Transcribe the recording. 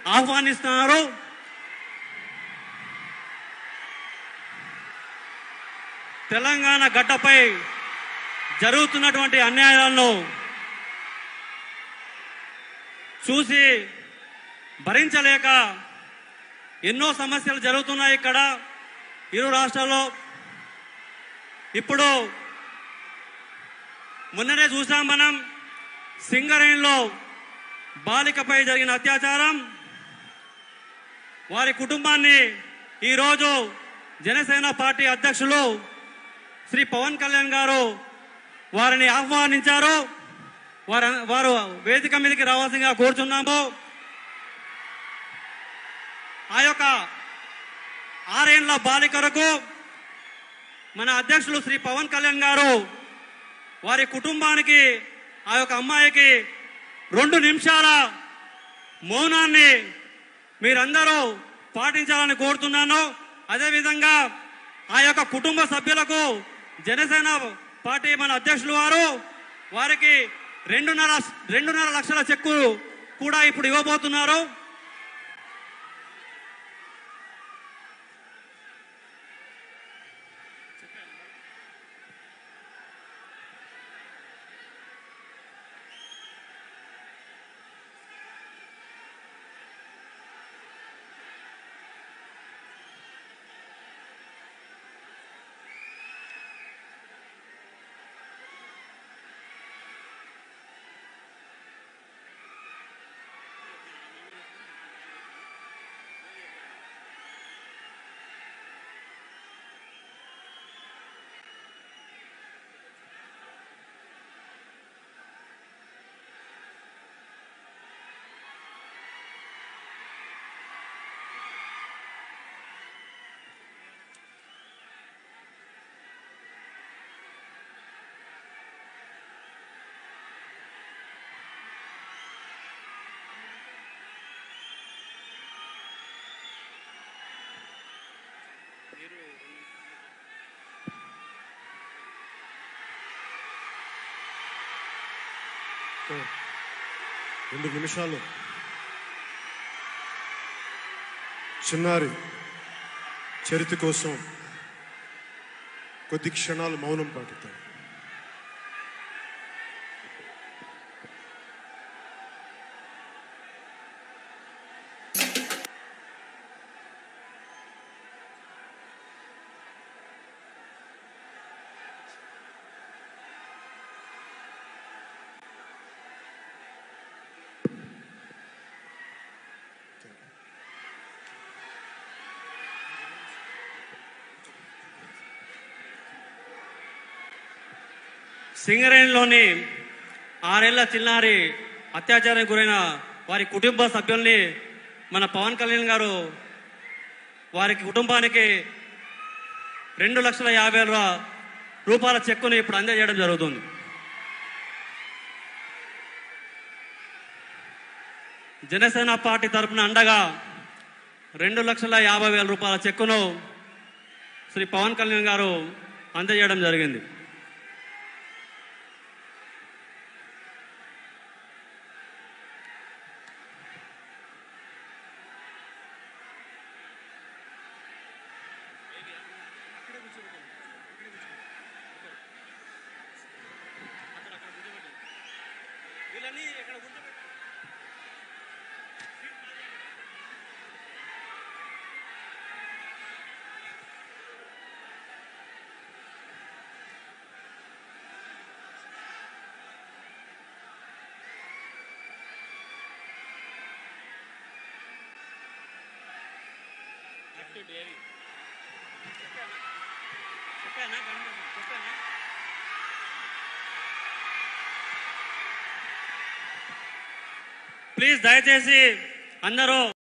ఆహ్వానిస్తున్నారు తెలంగాణ గడ్డపై జరుగుతున్నటువంటి అన్యాయాలను చూసి భరించలేక ఎన్నో సమస్యలు జరుగుతున్నాయి ఇక్కడ ఇరు రాష్ట్రాల్లో ఇప్పుడు మొన్ననే చూసాం మనం సింగరేణిలో బాలికపై జరిగిన అత్యాచారం వారి కుటుంబాన్ని ఈరోజు జనసేన పార్టీ అధ్యక్షులు శ్రీ పవన్ కళ్యాణ్ గారు వారిని ఆహ్వానించారు వారు వారు వేదిక మీదకి రావాల్సిందిగా కోరుచున్నాము ఆ యొక్క ఆరేండ్ల బాలికలకు మన అధ్యక్షులు శ్రీ పవన్ కళ్యాణ్ గారు వారి కుటుంబానికి ఆ యొక్క అమ్మాయికి రెండు నిమిషాల మౌనాన్ని మీరందరూ పాటించాలని కోరుతున్నాను అదేవిధంగా ఆ యొక్క కుటుంబ సభ్యులకు జనసేన పార్టీ మన అధ్యక్షులు వారు వారికి రెండున్నర రెండున్నర లక్షల చెక్కు కూడా ఇప్పుడు ఇవ్వబోతున్నారు రెండు నిమిషాలు చిన్నారి చరిత్ర కోసం కొద్ది క్షణాలు మౌనం పాటుతాం సింగరేణిలోని ఆరేళ్ల చిన్నారి అత్యాచారానికి గురైన వారి కుటుంబ సభ్యుల్ని మన పవన్ కళ్యాణ్ గారు వారికి కుటుంబానికి రెండు లక్షల యాభై వేల రూపాయల చెక్కుని ఇప్పుడు అందజేయడం జరుగుతుంది జనసేన పార్టీ తరపున అండగా రెండు లక్షల యాభై వేల రూపాయల చెక్కును శ్రీ పవన్ కళ్యాణ్ గారు అందజేయడం జరిగింది ప్లీజ్ దయచేసి అందరూ